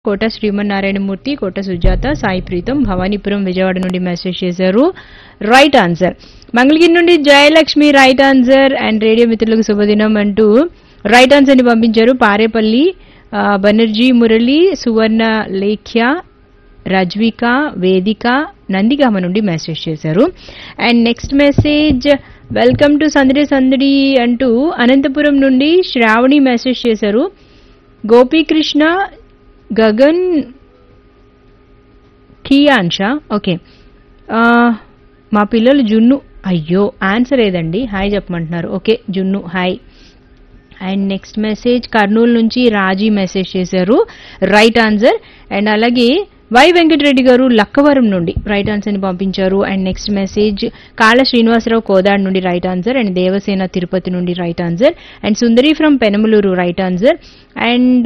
కోట శ్రీమన్నారాయణమూర్తి కోట సుజాత సాయి ప్రీతం భవానీపురం విజయవాడ నుండి మెసేజ్ చేశారు right answer Mangalagiri నుండి Jayalakshmi right answer and radio మిత్రులకు శుభదినం అంటూ రైట్ ఆన్సర్ ని పంపించారు పారేపల్లి ఆ, బెనర్జీ మురళి సువర్ణ లేఖ్య రజ్విక వేదిక నందిగామ నుండి మెసేజ్ చేశారు and next message welcome to సందడి సందడి అంటూ అనంతపురం నుండి శ్రావణి మెసేజ్ చేశారు గోపీకృష్ణ గగన్ కియాన్షా ఓకే ఆ, మా పిల్లలు జున్ను అయ్యో ఆన్సర్ ఏదండి హాయ్ చెప్పమంటున్నారు okay Junnu hi and next message Kurnool నుంచి రాజీ మెసేజ్ చేశారు రైట్ ఆన్సర్ అండ్ అలాగే వై వెంకటరెడ్డి గారు లక్కవరం నుండి రైట్ ఆన్సర్ ని పంపించారు అండ్ నెక్స్ట్ మెసేజ్ కాళ శ్రీనివాసరావు కోదాడ్ నుండి right answer and Devasena Tirupati నుండి right answer and Sundari from Penamaluru right answer and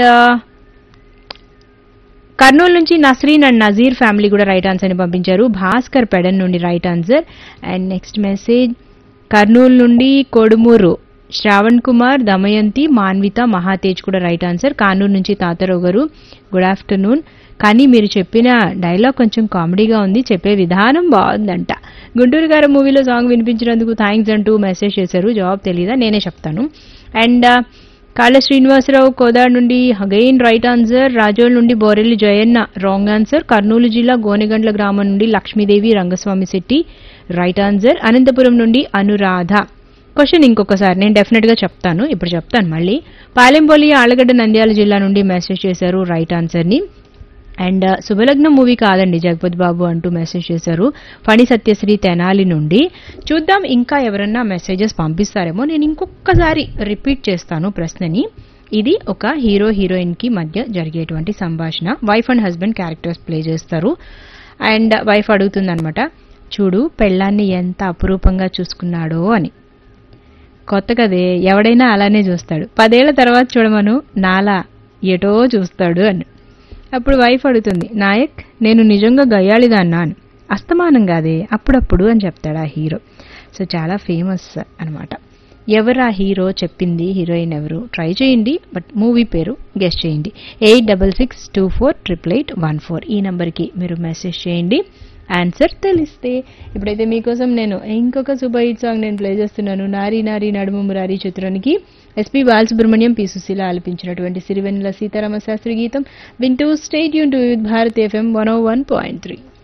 Kurnool నుంచి నస్రీన్ అండ్ నజీర్ ఫ్యామిలీ కూడా రైట్ ఆన్సర్ ని పంపించారు భాస్కర్ పెడన్ నుండి right answer and next message Kurnool నుండి కొడుమూరు శ్రావణ్ కుమార్ దమయంతి మాన్విత మహాతేజ్ కూడా రైట్ ఆన్సర్ కానూరు నుంచి తాతారావు గారు గుడ్ ఆఫ్టర్నూన్ కానీ మీరు చెప్పిన డైలాగ్ కొంచెం కామెడీగా ఉంది చెప్పే విధానం బాగుందంట గుంటూరు గారు మూవీలో సాంగ్ వినిపించినందుకు థ్యాంక్స్ అంటూ మెసేజ్ చేశారు జవాబు తెలీదా నేనే చెప్తాను అండ్ కాళ శ్రీనివాసరావు కోదాడ్ నుండి అగైన్ రైట్ ఆన్సర్ రాజోల్ నుండి బోరెల్లి జయన్న రాంగ్ ఆన్సర్ కర్నూలు జిల్లా గోనెగండ్ల గ్రామం నుండి లక్ష్మీదేవి రంగస్వామి శెట్టి రైట్ ఆన్సర్ అనంతపురం నుండి అనురాధ క్వశ్చన్ ఇంకొకసారి నేను డెఫినెట్ గా చెప్తాను ఇప్పుడు చెప్తాను మళ్ళీ పాలెంపల్లి ఆలగడ్డ నంద్యాల జిల్లా నుండి మెసేజ్ చేశారు రైట్ ఆన్సర్ ని అండ్ శుభలగ్నం మూవీ కాదండి జగపతి బాబు అంటూ మెసేజ్ చేశారు ఫణి సత్యశ్రీ తెనాలి నుండి చూద్దాం ఇంకా ఎవరన్నా మెసేజెస్ పంపిస్తారేమో నేను ఇంకొకసారి రిపీట్ చేస్తాను ప్రశ్నని ఇది ఒక హీరో హీరోయిన్ కి మధ్య జరిగేటువంటి సంభాషణ wife and husband characters play చేస్తారు అండ్ వైఫ్ అడుగుతుందన్నమాట చూడు పెళ్ళాన్ని ఎంత అపురూపంగా చూసుకున్నాడో అని కొత్త కదే ఎవడైనా అలానే చూస్తాడు పదేళ్ల తర్వాత చూడమను నాలా ఎటో చూస్తాడు అని అప్పుడు వైఫ్ అడుగుతుంది నాయక్ నేను నిజంగా గయ్యాళిదాన్నా అని అస్తమానం కాదే అప్పుడప్పుడు అని చెప్తాడు ఆ హీరో సో చాలా ఫేమస్ అన్నమాట ఎవరు ఆ హీరో చెప్పింది హీరోయిన్ ఎవరు ట్రై చేయండి బట్ మూవీ పేరు గెస్ట్ చేయండి eight double six two four triple eight one four ఈ నెంబర్కి మీరు మెసేజ్ చేయండి ఆన్సర్ తెలిస్తే ఇప్పుడైతే మీకోసం నేను ఇంకొక సూపర్ హిట్ సాంగ్ నేను ప్లే చేస్తున్నాను నారీ నారీ నడుము మురారి చిత్రానికి ఎస్పి బాలసుబ్రహ్మణ్యం పి సుశీల ఆలపించినటువంటి సిరివెన్నెల సీతారామ శాస్త్రి గీతం వింటూ స్టేట్ యూన్ to Bharat F M one O one point three